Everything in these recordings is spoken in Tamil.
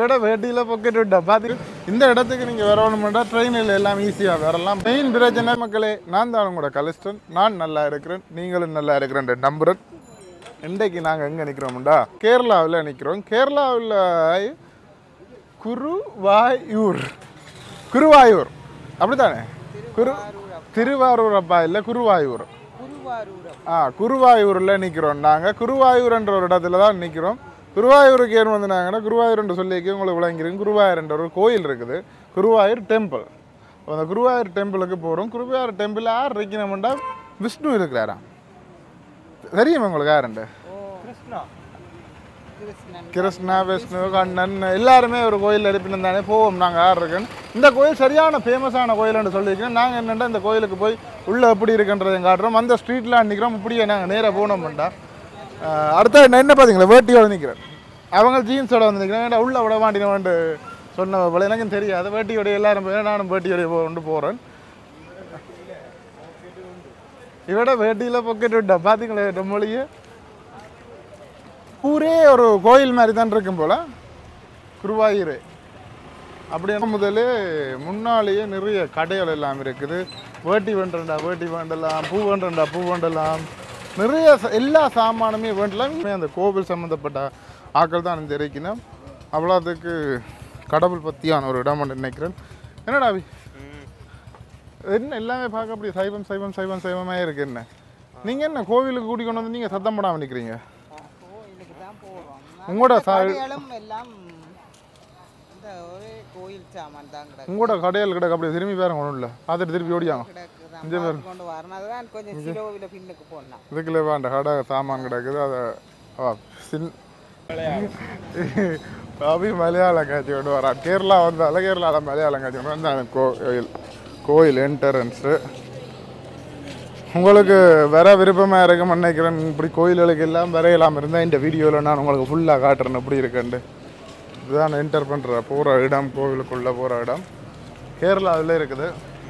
இவட வேட்டியில் பொக்கெட் விட்டா பார்த்து இந்த இடத்துக்கு நீங்கள் வரணுமெண்டா ட்ரெயினில் எல்லாம் ஈஸியாக வரலாம் மெயின் பிரச்சனை மக்களே நான் தான் உங்களோட கலிஸ்டன் நான் நல்லா இருக்கிறேன் நீங்களும் நல்லா இருக்கிறேன் நம்புறேன் இன்றைக்கு நாங்கள் எங்கே நிற்கிறோம்டா கேரளாவில் நிற்கிறோம் கேரளாவில் குருவாயூர் குருவாயூர் அப்படித்தானே குரு திருவாரூர் அப்பா இல்லை குருவாயூர் ஆ குருவாயூரில் நிற்கிறோம் நாங்கள் குருவாயூர்ன்ற ஒரு இடத்துல தான் நிற்கிறோம் குருவாயூருக்கு ஏன் வந்தாங்கன்னா குருவாயூர்ன்ற சொல்லிக்கு உங்களுக்கு விளங்கிருக்கு குருவாயூர்ன்ற ஒரு கோயில் இருக்குது குருவாயூர் டெம்பிள் அந்த குருவாயூர் டெம்பிளுக்கு போகிறோம் குருவாயூர் டெம்பிள் யார் இருக்கணும்டா விஷ்ணு இருக்கிறாராம் தெரியுமா உங்களுக்கு யாருண்டு கிருஷ்ணா விஷ்ணு கண்ணன் எல்லாருமே ஒரு கோயில் இருப்பினும் தானே போவோம் நாங்கள் யார் இருக்குன்னு இந்த கோயில் சரியான ஃபேமஸான கோயில்னு சொல்லியிருக்கேன் நாங்கள் என்னென்னா இந்த கோயிலுக்கு போய் உள்ளே எப்படி இருக்குன்றதை காட்டுறோம் அந்த ஸ்ட்ரீட்டில் நிற்கிறோம் இப்படியே நாங்கள் நேராக போனோம்டா அடுத்த நான் என்ன பார்த்தீங்களா வேட்டியோட நிற்கிறேன் அவங்க ஜீன்ஸோட வந்து நிற்கிறேன் ஏன்டா உள்ளே விட மாட்டேன்னு சொன்ன போல எனக்கும் தெரியாது வேட்டியோட எல்லாரும் போய் நானும் வேட்டியோட கொண்டு போகிறேன் இவட வேட்டியில் பொக்கெட் விட்டா பார்த்தீங்களா நம்மளையே ஊரே ஒரு கோயில் மாதிரி தான் இருக்கும் போல குருவாயூர் அப்படி முதல்ல முன்னாலேயே நிறைய கடைகள் எல்லாம் இருக்குது வேட்டி வேண்டா வேட்டி வேண்டலாம் பூ வேண்டா பூ வேண்டலாம் நிறைய ச- எல்லா சாமானுமே வேண்டலாம் இனிமே அந்த கோவில் சம்மந்தப்பட்ட ஆக்கள் தான் தெரிவிக்கணும் அவ்வளோத்துக்கு கடவுள் பற்றியான ஒரு இடம் ஒன்று நினைக்கிறேன் என்னடா அபி? என்ன எல்லாமே பார்க்க அப்படி சைவம் சைவம் சைவம் சைவமாக இருக்கு என்ன நீங்கள் என்ன கோவிலுக்கு கூட்டி கொண்டு வந்து நீங்கள் சத்தம் போடாமல் நிற்கிறீங்க கோயிலுக்கு தான் போகிறோம் உங்களோட சா கடைகளும் எல்லாம் இந்த ஒரே கோயில் சாமான் தான் கிடக்கு உங்களோட கடையில் கிடக்கு அப்படியே திரும்பி பாருங்க ஒன்றும் இல்லை பார்த்துட்டு திருப்பி ஓடியாங்க கிடக்கு தான் பார்த்து கொண்டு வரணும் அதுதான் கொஞ்சம் சிலோவில் பின்னுக்கு போடலாம் இதுக்குள்ள வேண்ட கடை சாமான் கிடக்குது அதை ஆ, சின் அபி மலையாளம் காட்சி கொண்டு வரான் கேரளா வந்தால கேரளாவில் மலையாளம் காட்சி கொண்டு வந்தாங்க கோயில் கோயில் என்ட்ரன்ஸு உங்களுக்கு வர விருப்பமாக இருக்கும்னு நினைக்கிறேன் இப்படி கோயில்களுக்கு எல்லாம் வரையலாம் இருந்தால் இந்த வீடியோவில் நான் உங்களுக்கு ஃபுல்லாக காட்டுறேன் எப்படி இருக்குன்ட்டு இதுதான் என்டர் பண்ணுற போகிற இடம் கோவிலுக்குள்ளே போகிற இடம் கேரளாவில் இருக்குது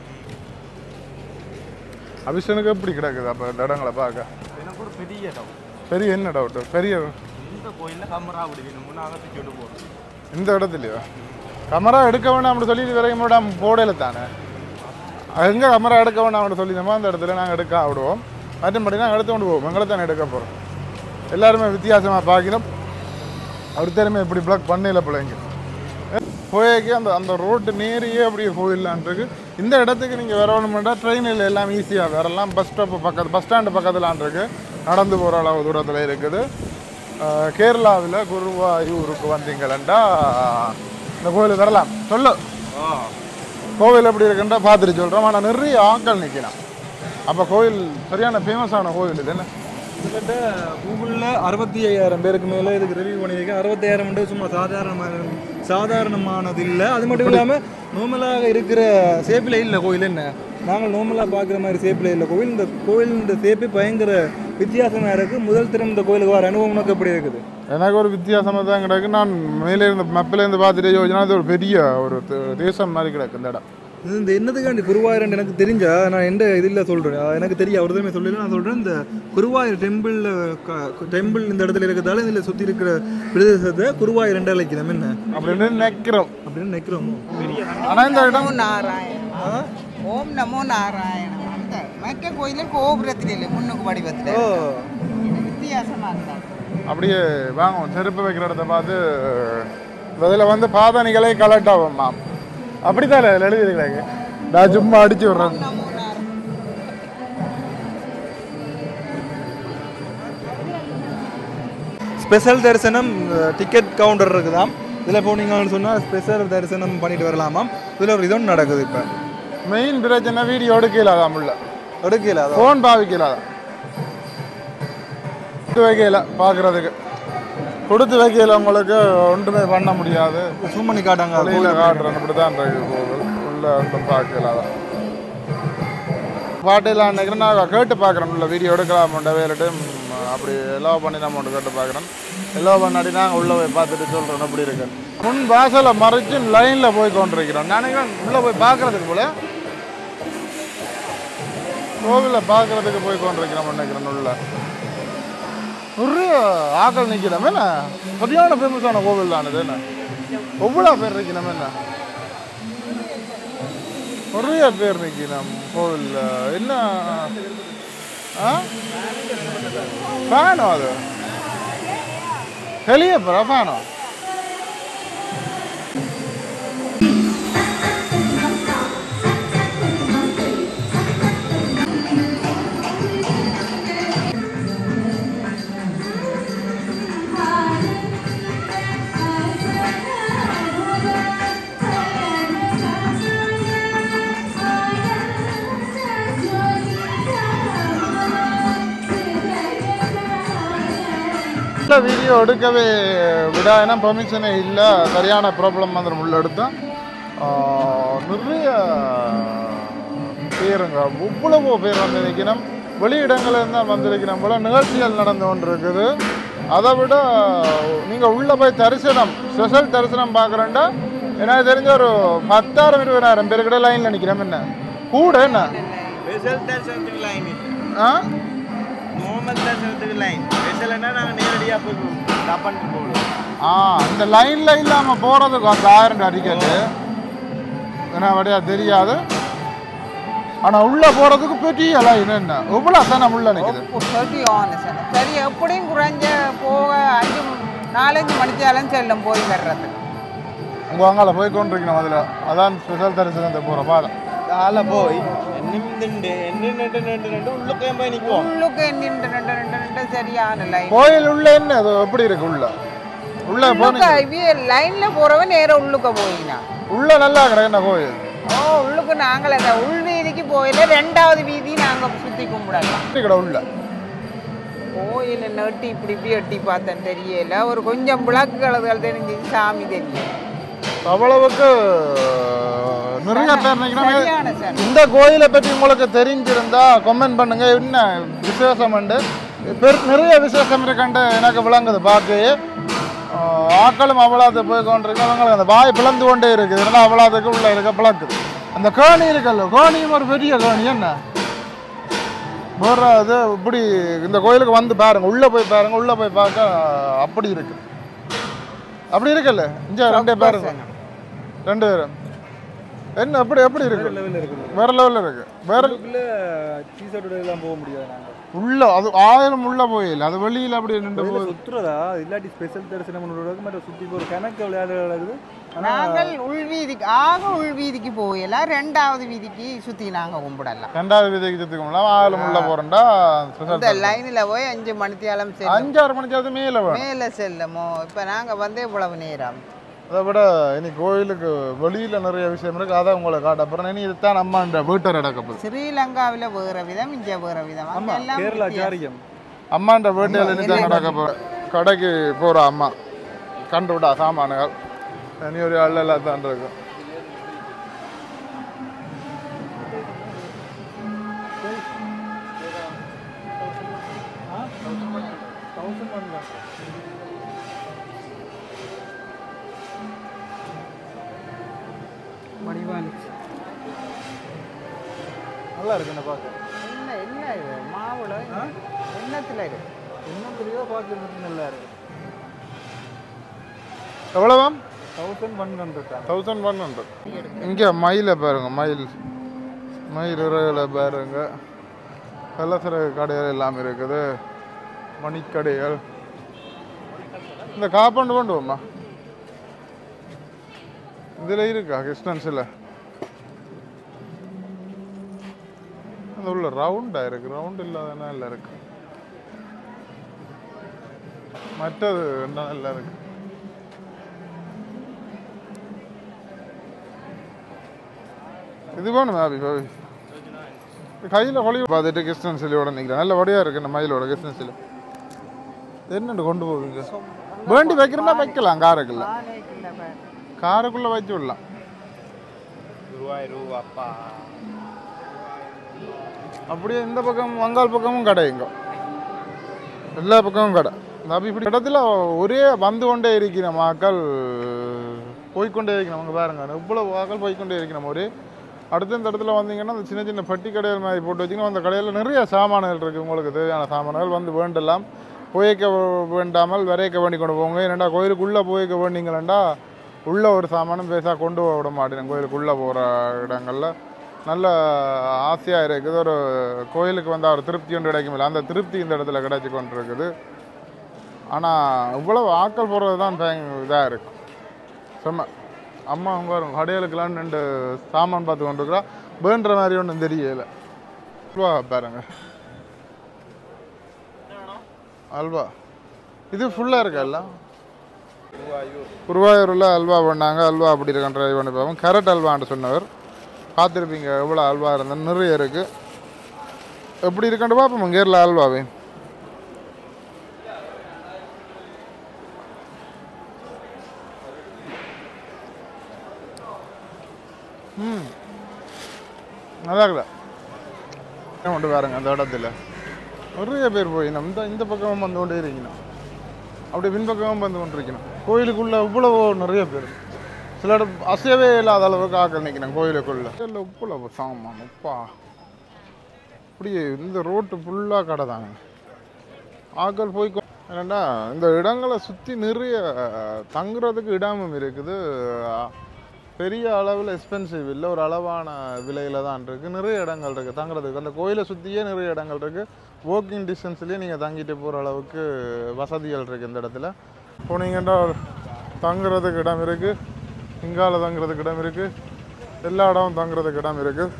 அபிஷனுக்கு எப்படி கிடக்குது அப்போ இந்த இடங்களை பார்க்க எனக்கு ஒரு பெரிய டவுட் பெரிய என்ன டவுட்டு பெரிய இந்த கோயிலில் கமரா விடுவீங்க முன்னாக தூக்கிட்டு போகிறோம் இந்த இடத்துலையோ கமரா எடுக்க வேண்டாம் அப்படி சொல்லி வரைக்கும் விடாம போடையில தானே எங்கே கமரா எடுக்க வேண்டாம் அப்படி சொல்லினோமோ அந்த இடத்துல நாங்கள் எடுக்க விடுவோம் மற்றபடி நாங்கள் எடுத்து கொண்டு போவோம் எங்களை தானே எடுக்க போகிறோம் எல்லாருமே வித்தியாசமாக பார்க்கணும் ஒருத்தருமே இப்படி பிளாக் பண்ணையில் பிள்ளைங்க போயக்கு அந்த அந்த ரோட்டு நேரியே அப்படியே கோயிலான் இருக்கு இந்த இடத்துக்கு நீங்கள் வரணுமெண்டா ட்ரெயினில் எல்லாம் ஈஸியாக வரலாம் பஸ் ஸ்டாப்பு பக்கத்து பஸ் ஸ்டாண்டு பக்கத்துலான் இருக்கு நடந்து போகிற அளவு தூரத்தில் இருக்குது கேரளாவில் குருவாயூருக்கு வந்தீங்களா இந்த கோயிலுக்கு வரலாம் சொல்லு கோவில் எப்படி இருக்குன்றா பார்த்துட்டு சொல்கிறோம் ஆனால் நிறைய ஆட்கள் நிற்கலாம் அப்போ கோயில் சரியான ஃபேமஸான கோவில் இது என்ன கிட்டத்தட்ட கூகுளில் அறுபத்தி ஐயாயிரம் பேருக்கு மேலே இதுக்கு ரிவ்யூ பண்ணியிருக்கேன் அறுபத்தாயிரம் சும்மா சாதாரணமான சாதாரணமானது இல்லை அது மட்டும் இல்லாமல் நார்மலாக இருக்கிற சேப்பில் இல்லை கோயில் என்ன நாங்கள் நார்மலாக பார்க்குற மாதிரி சேப்பில் இல்லை கோவில் இந்த கோயில் இந்த சேப்பே பயங்கர வித்தியாசமாக இருக்குது முதல் தினம் இந்த கோயிலுக்கு வர அனுபவம் உனக்கு எப்படி இருக்குது எனக்கு ஒரு வித்தியாசமாக தான் கிடக்கு நான் மேலே இருந்து மப்பில் இருந்து பார்த்துட்டு யோசினா அது ஒரு பெரிய ஒரு த- தேசம் மாதிரி கிடக்கு இந்த இடம் இது இந்த என்னதுக்காண்டி குருவாயூர் எனக்கு தெரிஞ்சா நான் எந்த இதில் சொல்கிறேன் எனக்கு தெரியும் அவர் தான் சொல்லல நான் சொல்கிறேன் இந்த குருவாயூர் டெம்பிளில் டெம்பிள் இந்த இடத்துல இருக்கிறதால இதில் சுற்றி இருக்கிற பிரதேசத்தை குருவாயூர் ரெண்டு அழைக்கிறோம் என்ன அப்படின்னு நினைக்கிறோம் அப்படின்னு நினைக்கிறோமோ ஆனால் இந்த இடம் நமோ நாராயண ஓம் நமோ நாராயண அந்த மற்ற கோயிலில் கோபுரத்தில் இல்லை முன்னுக்கு வடிவத்தில் ஓ வித்தியாசமாக இருந்தாங்க அப்படியே வாங்குவோம் செருப்பு வைக்கிற இடத்த பார்த்து இதில் வந்து பாதணிகளை கலெக்ட் ஆகும்மா அப்படித்தான் இதில் எழுதிருக்கிறாங்க நான் சும்மா அடிச்சு விட்றேன் நமோ நாராயண ஸ்பெஷல் தரிசனம் டிக்கெட் கவுண்டர் இருக்குதாம் இதில் போனீங்கன்னு சொன்னால் ஸ்பெஷல் தரிசனம் பண்ணிட்டு வரலாமாம் இதில் ஒரு இதுவும் நடக்குது இப்போ மெயின் பிரச்சனை வீடியோ எடுக்கலாதான் உள்ள எடுக்கல அதான் ஃபோன் பாவிக்கலாதான் கொடுத்து வைக்கல பார்க்குறதுக்கு கொடுத்து வைக்கல உங்களுக்கு ஒன்றுமே பண்ண முடியாது zoom பண்ணி காட்டாங்க வெளியில் காட்டுறேன் இப்படி தான் இருக்கு கோவில் உள்ள ஒன்றும் பார்க்கலாதான் பாட்டையில் நினைக்கிறேன் நான் கேட்டு பார்க்குறேன் உள்ள வீடியோ எடுக்கலாமோண்ட வேலைட்டு அப்படி எல்லாம் பண்ணி நம்ம ஒன்று கேட்டு பார்க்குறேன் எல்லாம் பண்ணாடி நாங்கள் உள்ளே போய் பார்த்துட்டு சொல்கிறோம் எப்படி இருக்கு முன் வாசலை மறைச்சு லைனில் போய் கொண்டிருக்கிறோம் நான் நினைக்கிறேன் உள்ளே போய் பார்க்குறதுக்கு போல கோவிலில் பார்க்குறதுக்கு போய் கொண்டிருக்கிறோம் நினைக்கிறேன் உள்ள நிறைய ஆக்கள் நிற்கிறோம் என்ன சரியான ஃபேமஸான கோவில் தான் இது என்ன எவ்வளோ பேர் இருக்கணும் என்ன நிறைய பேர் நிற்கணும் கோவிலில் என்ன ஆ ஃபேனோ அது ஹெலியப்பரா ஃபேனோ இல்லை வீடியோ எடுக்கவே விட ஏன்னா பெர்மிஷனே இல்லை சரியான ப்ராப்ளம் வந்துடும் உள்ள எடுத்தோம் ஆ, நிறைய பேருங்க இவ்வளவோ பேர் வந்து நிற்கணும் வெளியிடங்கள்ல இருந்தால் வந்திருக்கணும் போல நிகழ்ச்சிகள் நடந்து கொண்டு இருக்குது அதை விட நீங்கள் உள்ளே போய் தரிசனம் ஸ்பெஷல் தரிசனம் பார்க்குறேன்டா எனக்கு தெரிஞ்ச ஒரு பத்தாயிரம் இருபதாயிரம் பேர் கிட்ட லைனில் நிற்கிறோம் என்ன கூட என்ன ஸ்பெஷல் தரிசனத்துக்கு லைன் ஆ நார்மல் தரிசனத்துக்கு லைன் ஸ்பெஷல்னா நாங்கள் நேரடியாக போய் தப்பான்னு போடுவோம் ஆ இந்த லைன்ல இல்லாம போறதுக்கு அந்த ஆயிரம் டிக்கெட்டு ஏன்னா வழியா தெரியாது ஆனா உள்ள போறதுக்கு பெரிய லைன் என்ன எவ்வளவு தானே உள்ள நிக்குது சரி ஆனசன் சரி எப்படியும் குறைஞ்ச போக அஞ்சு நாலஞ்சு மணித்தாலும் செல்லும் போய் வர்றதுக்கு உங்க அங்கால போய் கொண்டிருக்கணும் அதுல அதான் ஸ்பெஷல் தரிசனத்தை போற பாதை ஆளை போய் என்னிண்டு என்ன ரெண்டு ரெண்டு ரெண்டு உள்ளுக்கையும் போய் நிற்குவோம் உள்ளுக்கு நின்று ரெண்டு ரெண்டு ரெண்டு சரியான லைன் கோயில் உள்ள என்ன அது எப்படி இருக்கு உள்ள உள்ள போனீங்க லைன்ல போறவன் நேரா உள்ளுக்க போயினா உள்ள நல்லா கிடக்கு என்ன கோயில் ஓ உள்ளுக்கு நாங்கள் அந்த உள் வீதிக்கு போயில ரெண்டாவது வீதி நாங்க சுத்தி கும்பிடலாம் எப்படி கிட உள்ள கோயில் நட்டு இப்படி இப்படி எட்டி பார்த்தேன் தெரியல ஒரு கொஞ்சம் விளக்கு கலதுகள் தெரிஞ்சு சாமி தெரியும் அவ்வளவுக்கு நிறைய பேர் நினைக்கிறேன் சரியான சார் இந்த கோயிலை பற்றி உங்களுக்கு தெரிஞ்சிருந்தா கமெண்ட் பண்ணுங்க என்ன விசேஷம் உண்டு பெரு நிறைய விசேஷம் இருக்கண்டு எனக்கு விளங்குது பார்க்கையே ஆஹ் ஆக்களும் அவ்வளோது போய் கொண்டிருக்கு அவங்களுக்கு அந்த வாய் பிளந்து கொண்டே இருக்குது இதெல்லாம் அவ்வளோதுக்கு உள்ள இருக்க பிளக்குது அந்த கேணி இருக்கல்ல கேணியும் ஒரு பெரிய கேணி என்ன வேற இது இப்படி இந்த கோயிலுக்கு வந்து பாருங்க உள்ள போய் பாருங்க உள்ள போய் பார்க்க அப்படி இருக்கு அப்படி இருக்குல்ல இங்க ரெண்டே பேருங்க ரெண்டு பேரும் என்ன எப்படி எப்படி இருக்கு லெவலில் இருக்குது வேற லெவல்ல இருக்கு வேற உள்ளுக்குள்ள டிஷர்ட்டோட எல்லாம் போக முடியாது நாங்கள் உள்ள அது ஆயிரம் உள்ள போயில அது வெளியில அப்படி நின்று போகுது சுற்றுறதா இல்லாட்டி ஸ்பெஷல் தரிசனம் பண்ணுறதுக்கு மற்ற சுற்றி ஒரு கணக்கு விளையாடுறது இருக்குது ஆனால் நாங்கள் உள் வீதிக்கு ஆக உள் வீதிக்கு போயில ரெண்டாவது வீதிக்கு சுத்தி நாங்க கும்பிடலாம் ரெண்டாவது விதைக்கு சுத்திக்கோங்களா ஆயிரம் உள்ள போறேன்டா இந்த லைன்ல போய் அஞ்சு மணித்தியாலம் செல்லும் அஞ்சாறு மணிக்கு அது மேல வேணும் மேல செல்லுமோ இப்ப நாங்க வந்து இவ்வளவு நேரம் அதை விட இனி கோயிலுக்கு வெளியில நிறைய விஷயம் இருக்கு அதை உங்களை காட்ட போறேன் இனி இதுதான் நம்ம இந்த வீட்டை நடக்கப்போகுது ஸ்ரீலங்காவில வேற விதம் இங்க வேற விதம் அங்க எல்லாம் கேரளா வித்தியாசம். ஜாரியம் அம்மாண்ட வீட்டில் இனி தான் நடக்க போறேன் கடைக்கு போற அம்மா கண்டு விடா சாமான்கள் இனி ஒரு ஆள் எல்லாம் தான் இருக்கும் தௌசண்ட் பண்ணலாம் வடிவாளி நல்லா இருக்கு என்ன பார்க்க என்ன என்ன இது மாவுல எண்ணத்துல இது இன்னும் தெளிவாக பார்க்கறதுக்கு நல்லா இருக்கு எவ்வளவாம் thousand one hundred thousand one hundred இங்கே மயிலை பாருங்க மயில் மயில் இறகுல பாருங்க கலசர கடைகள் எல்லாம் இருக்குது மணிக்கடைகள் இந்த காப்பண்டு கொண்டு போமா இதில் இருக்கா கிருஷ்ணன்ஸில் அந்த உள்ள ரவுண்டாக இருக்கு ரவுண்ட் இல்லாதனா இல்லை இருக்கு மற்றது என்ன நல்லா இருக்கு இது வேணும் ஆபி பாபி கையில் கொழி பார்த்துட்டு கிருஷ்ணன் சிலையோட நிற்கிறேன் நல்ல வடியாக இருக்கு இந்த மயிலோட கிருஷ்ணன் சிலை என்னண்டு கொண்டு போவீங்க வேண்டி வைக்கிறனா வைக்கலாம் காருக்குள்ள காருக்குள்ள வச்சு விடலாம் குருவாயூர் அப்பா அப்படியே இந்த பக்கம் வங்காள் பக்கமும் கடை இங்க எல்லா பக்கமும் கடை இந்த அப்படி இப்படி இடத்துல ஒரே வந்து கொண்டே இருக்கிற மக்கள் போய்க்கொண்டே இருக்கிறோம் அங்கே பாருங்க இவ்வளோ மக்கள் போய்க்கொண்டே இருக்கிறோம் ஒரே அடுத்த இந்த இடத்துல வந்தீங்கன்னா அந்த சின்ன சின்ன பட்டி கடைகள் மாதிரி போட்டு வச்சிங்கன்னா அந்த கடையில் நிறைய சாமான்கள் இருக்குது உங்களுக்கு தேவையான சாமான்கள் வந்து வேண்டலாம் புயக்க வேண்டாமல் விரைக்க வேண்டி கொண்டு போங்க ஏன்னா கோயிலுக்குள்ளே புயக்க வேண்டிங்களேண்டா உள்ள ஒரு சாமானும் பேசா கொண்டு போக விட மாட்டேன் கோயிலுக்குள்ளே போகிற இடங்கள்ல நல்ல ஆசையாக இருக்குது ஒரு கோயிலுக்கு வந்தால் ஒரு திருப்தி ஒன்று கிடைக்குமில்ல அந்த திருப்தி இந்த இடத்துல கிடைச்சி கொண்டு இருக்குது ஆனால் இவ்வளவு ஆக்கள் போடுறது தான் இதாக இருக்கும் செம்ம அம்மா அவங்க வரும் கடையிலுக்கெல்லாம் ரெண்டு சாமான் பார்த்து கொண்டு இருக்கிறா வேண்டுற மாதிரி ஒன்றும் தெரியல அல்வா பாருங்க அல்வா இது ஃபுல்லாக இருக்கு எல்லாம் குருவாயூரில் அல்வா பண்ணாங்க அல்வா அப்படி இருக்கான் ட்ரை பண்ணி பார்ப்போம் கேரட் அல்வான்னு சொன்னவர் பார்த்துருப்பீங்க எவ்வளோ அல்வா இருந்தால் நிறைய இருக்குது எப்படி இருக்குன்னு பார்ப்போம் கேரளா அல்வாவே ம் நல்லா இருக்குல்ல என்ன கொண்டு பாருங்க அந்த இடத்துல நிறைய பேர் போய் நம்ம இந்த இந்த பக்கமும் வந்து கொண்டே இருக்கணும் அப்படியே பின்பக்கமும் வந்து கொண்டு இருக்கணும் கோயிலுக்குள்ள இவ்வளவோ நிறைய பேர் சில இடம் அசையவே இல்லாத அளவுக்கு ஆக்கள் நிற்கணும் கோயிலுக்குள்ள இல்லை இவ்வளவு சாமான் உப்பா அப்படியே இந்த ரோட்டு ஃபுல்லாக கடை தாங்க ஆக்கள் போய் கொ- என்னடா இந்த இடங்களை சுற்றி நிறைய தங்குறதுக்கு இடமும் இருக்குது பெரிய அளவில் எக்ஸ்பென்சிவ் இல்லை ஒரு அளவான விலையில தான் இருக்குது நிறைய இடங்கள் இருக்குது தங்குறதுக்கு அந்த கோயிலை சுற்றியே நிறைய இடங்கள் இருக்குது வாக்கிங் டிஸ்டன்ஸ்லேயே நீங்கள் தங்கிட்டு போகிற அளவுக்கு வசதிகள் இருக்குது இந்த இடத்துல போனீங்கன்னா தங்குறதுக்கு இடம் இருக்குது இங்கால தங்குறதுக்கு இடம் இருக்குது எல்லா இடமும் தங்குறதுக்கு இடம் இருக்குது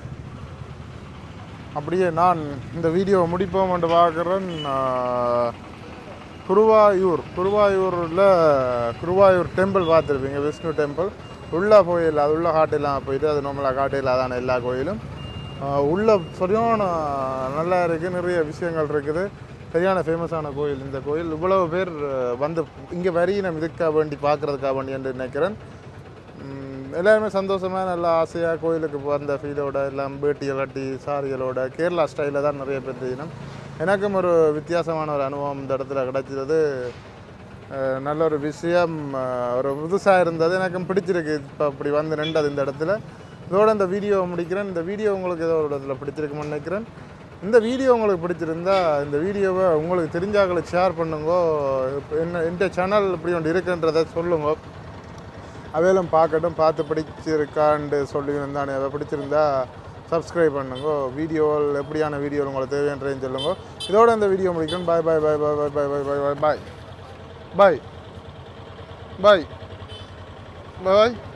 அப்படியே நான் இந்த வீடியோவை முடிப்போம் என்று பார்க்குறேன் ஆஹ், குருவாயூர் குருவாயூரில் குருவாயூர் டெம்பிள் பார்த்துருப்பீங்க விஷ்ணு டெம்பிள் உள்ளே போயிடல அது உள்ள காட்டிலாம் போயிட்டு அது நம்மளாக காட்டில் அதான எல்லா கோயிலும் ஆஹ், உள்ள சரியான நல்லா இருக்குது நிறைய விஷயங்கள் இருக்குது சரியான ஃபேமஸான கோயில் இந்த கோயில் இவ்வளவு பேர் ஆஹ், வந்து இங்கே வரியினம் இதுக்காக வேண்டி பார்க்குறதுக்காக வேண்டி என்று நினைக்கிறேன் ம், எல்லாருமே சந்தோஷமாக நல்லா ஆசையாக கோயிலுக்கு வந்த ஃபீலோட எல்லாம் பேட்டியை கட்டி சாரிகளோட கேரளா ஸ்டைலில் தான் நிறைய பேர் செய்யணும் எனக்கும் ஒரு வித்தியாசமான ஒரு அனுபவம் இந்த இடத்துல கிடைச்சது அஹ், நல்ல ஒரு விஷயம் அஹ், ஒரு புதுசாக இருந்தது எனக்கும் பிடிச்சிருக்கு இப்போ அப்படி வந்து நின்றது இந்த இடத்துல இதோட இந்த வீடியோவை முடிக்கிறேன் இந்த வீடியோ உங்களுக்கு ஏதோ ஒரு இடத்துல பிடிச்சிருக்குன்னு நினைக்கிறேன் இந்த வீடியோ உங்களுக்கு பிடிச்சிருந்தா இந்த வீடியோவை உங்களுக்கு தெரிஞ்சாக்களுக்கு ஷேர் பண்ணுங்க இப்ப என்ன இந்த சேனல் இப்படி ஒன்று இருக்குன்றதை சொல்லுங்க அவையெல்லாம் பார்க்கட்டும் பார்த்து பிடிச்சிருக்கான்னு சொல்லி இருந்தானே அதை பிடிச்சிருந்தா சப்ஸ்கிரைப் பண்ணுங்க வீடியோவில் எப்படியான வீடியோ உங்களுக்கு தேவைன்றதையும் சொல்லுங்க இதோட இந்த வீடியோ முடிக்கணும் பாய் பாய் பாய் பாய் பாய் பாய் பாய் பாய் பாய் பாய் பாய் பாய்